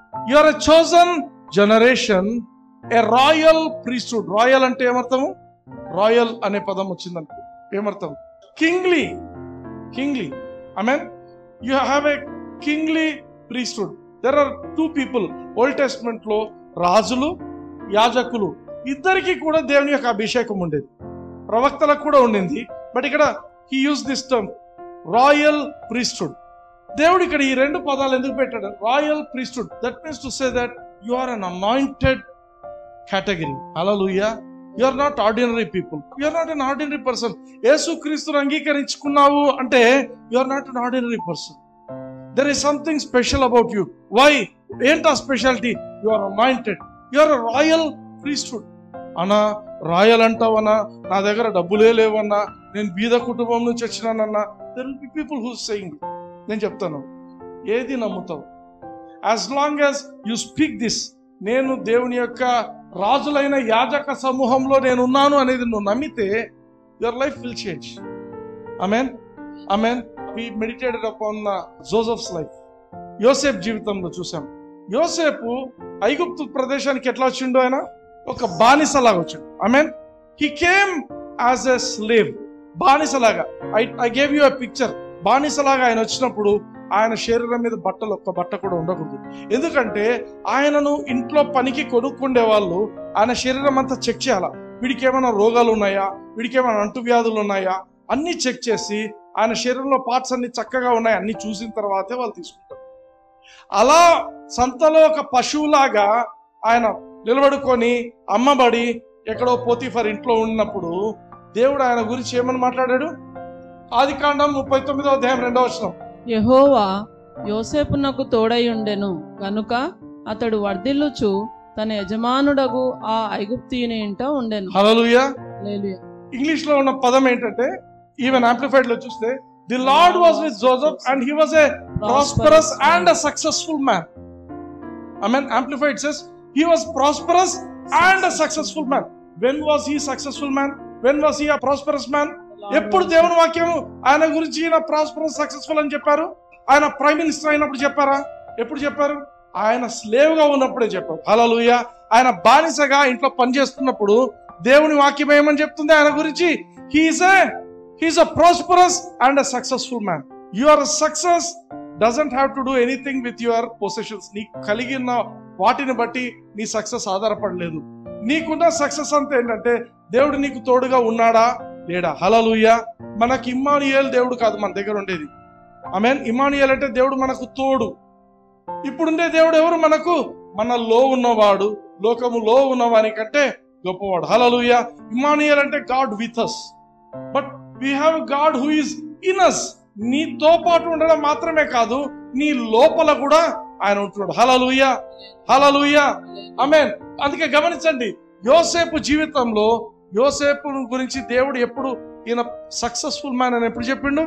You are a chosen generation a royal priesthood royal అంటే ఏమర్థము royal అనే పదం వచ్చిందనుకో ఏమర్థం kingly kingly I mean you have a kingly priesthood there are two people old testament లో రాజులు యాజకులు ఇద్దరికి కూడా దేవుని యొక్క అభిషేకం ఉండేది ప్రవక్తలకు కూడా ఉండింది బట్ ఇక్కడ he use this term royal priesthood దేవుడు ఇక్కడ ఈ రెండు పదాలు ఎందుకు పెట్టాడు royal priesthood that means to say that you are an anointed category హల్లెలూయా you are not ordinary people you are not an ordinary person యేసు క్రీస్తును అంగీకరించుకున్నావు అంటే you are not an ordinary person there is something special about you why ఏంటి ఆ speciality you are anointed you are royal priesthood అన్నా royal అంటావన్నా నా దగ్గర డబ్బులే లేవన్నా నేను బీద కుటుంబం నుంచి వచ్చినానన్నా there will be people who saying నేను చెప్తాను ఏది నమ్ముతావు as long as you speak this నేను దేవుని యొక్క రాజులైన యాజక సమూహంలో నేను ఉన్నాను అనేది నువ్వు నమ్మితే your life will change amen amen we meditated upon the Joseph's life యోసేపు జీవితంలో చూసాం యోసేపు ఐగుప్తు ప్రదేశానికి ఎట్లా వచ్చిండో ఆయన ఒక బానిసలాగా వచ్చాడు I mean he came as a slave బానిసలాగా I I gave you a picture బానిసలాగా ఆయన వచ్చినప్పుడు ఆయన శరీరం మీద బట్టలు ఒక్క బట్ట కూడా ఉండకూడదు ఎందుకంటే ఆయనను ఇంట్లో పనికి కొనుక్కుండే వాళ్ళు ఆయన శరీరం అంతా చెక్ చేయాలా వీడికి ఏమైనా రోగాలు ఉన్నాయా వీడికి ఏమైనా అంటువ్యాధులు ఉన్నాయా అన్ని చెక్ చేసి ఆయన శరీరంలో పార్ట్స్ అన్ని చక్కగా ఉన్నాయి అన్ని చూసిన తర్వాతే వాళ్ళు తీసుకుంటారు అలా సంతలో ఒక పశువులాగా ఆయన నిలబడుకొని అమ్మబడి ఎక్కడో పోతీఫర్ ఇంట్లో ఉన్నప్పుడు దేవుడు ఆయన గురించి ఏమని మాట్లాడాడు ఆది కాండం ముప్పై తొమ్మిదో అధ్యాయం రెండో వచనం యెహోవా యోసేపునకు తోడై ఉండెను గనుక అతడు వర్ధిల్లుచు తన యజమానుడగు ఆ ఐగుప్తీయుని ఇంట ఉండెను హల్లెలూయా హల్లెలూయా. ఇంగ్లీష్ లో ఉన్న పదం ఏంటంటే ఈవెన్ ఆంప్లిఫైడ్ లో చూస్తే the Lord was with Joseph and he was a prosperous and a successful man I mean amplified says he was prosperous and a successful man when was he successful man when was he a prosperous man ఎప్పుడు దేవుని వాక్యం ఆయన గురించి ఈయన prosperous successful అని చెప్పారు ఆయన prime minister అయినప్పుడు చెప్పారా ఎప్పుడు చెప్పారు ఆయన స్లేవ్ గా ఉన్నప్పుడే చెప్పారు హల్లెలూయా ఆయన బానిసగా ఇంట్లో పనిచేస్తున్నప్పుడు దేవుని వాక్యం ఏమని చెప్తుంది ఆయన గురించి he's a he's a prosperous and a successful man your success doesn't have to do anything with your possessions నీకు కలిగిన వాటిని బట్టి నీ సక్సెస్ ఆధారపడలేదు నీకున్న సక్సెస్ అంతా ఏంటంటే దేవుడు నీకు తోడుగా ఉన్నాడా లేడా హలలుయ మనకి ఇమ్మానుయేల్ దేవుడు కాదు మన దగ్గర ఉండేది మీన్ ఇమానుయేల్ అంటే దేవుడు మనకు తోడు ఇప్పుడుండే దేవుడు ఎవరు మనకు మనలో ఉన్నవాడు లోకములో ఉన్నవాని కంటే గొప్పవాడు హలలుయ ఇమానుయేల్ అంటే God with us but we have God who is in us నీతో పాటు ఉండడం మాత్రమే కాదు నీ లోపల కూడా ఆయన ఉంటున్నాడు హలలుయ హలలుయ ఆమెన్ అందుకే గమనించండి యోసేపు జీవితంలో యోసేపు గురించి దేవుడు ఎప్పుడు ఈయన సక్సెస్ఫుల్ మ్యాన్ అని ఎప్పుడు చెప్పిండు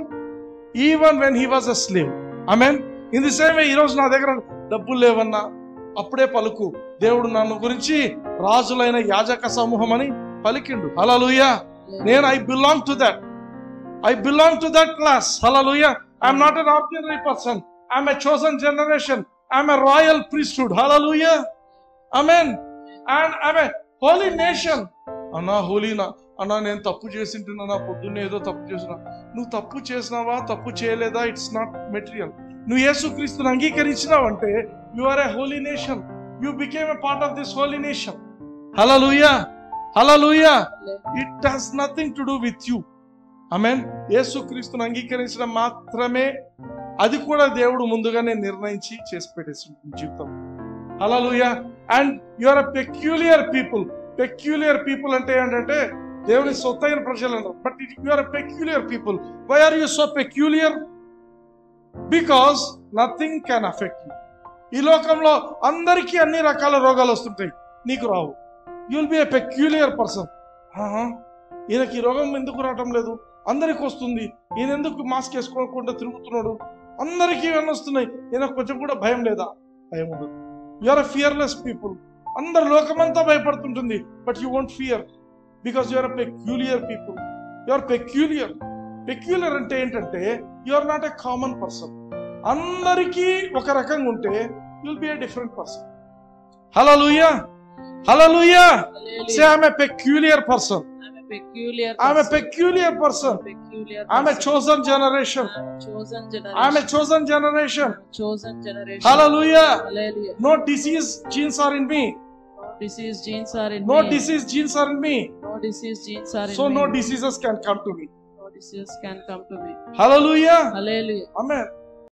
even when he was a slave mean in the same way ఈరోజు నా దగ్గర డబ్బులు లేవన్నా అప్పుడే పలుకు దేవుడు నన్ను గురించి రాజులైన యాజక సమూహం అని పలికిండు హలలుయ నేను I belong to that I belong to that class hallelujah I'm not an ordinary person I'm a chosen generation I'm a royal priesthood hallelujah amen and I'm a holy nation అన్నా హోలీనా అన్నా నేను తప్పు చేసింటున్నా నా పొద్దున్నే ఏదో తప్పు చేసినా నువ్వు తప్పు చేసినావా తప్పు చేయలేదా ఇట్స్ నాట్ మెటీరియల్ నువ్వు యేసుక్రీస్తుని అంగీకరించినావంటే you are a holy nation you became a part of this holy nation hallelujah hallelujah it has nothing to do with you mean యేసుక్రీస్తుని అంగీకరించడం మాత్రమే అది కూడా దేవుడు ముందుగానే నిర్ణయించి చేసి పెట్టేసి జీవితం hallelujah and you are a peculiar people peculiar people అంటే ఏంటంటే దేవుని సొత్తైన ప్రజలు అంటారు but it you are peculiar people why are you so peculiar because nothing can affect you ఈ లోకంలో అందరికీ అన్ని రకాల రోగాలు వస్తుంటాయి నీకు రావు you will be a peculiar person ఈయనకి ఈ రోగం ఎందుకు రావటం లేదు అందరికి వస్తుంది ఈయన ఎందుకు మాస్క్ వేసుకోకుండా తిరుగుతున్నాడు అందరికీ ఇవన్నీ వస్తున్నాయి ఈయన కొంచెం కూడా భయం లేదా భయం ఉండదు యు ఆర్ ఫియర్లెస్ పీపుల్ అందరు లోకమంతా భయపడుతుంటుంది but you won't fear because you are peculiar people you are peculiar peculiar అంటే ఏంటంటే you are not a common person అందరికీ ఒక రకంగా ఉంటే you'll be a different person. Hallelujah. Hallelujah. Say, Hallelujah. I'm a peculiar person. I'm a peculiar I'm a person. peculiar person. peculiar I'm a person. chosen generation. I'm a chosen generation. I'm a chosen generation. I'm a chosen generation. Hallelujah. Hallelujah. No disease genes are in me. No disease genes are in No me. disease genes are in me. No disease genes are in So me. no diseases can come to me. No disease can come to me. Hallelujah. Hallelujah. Amen.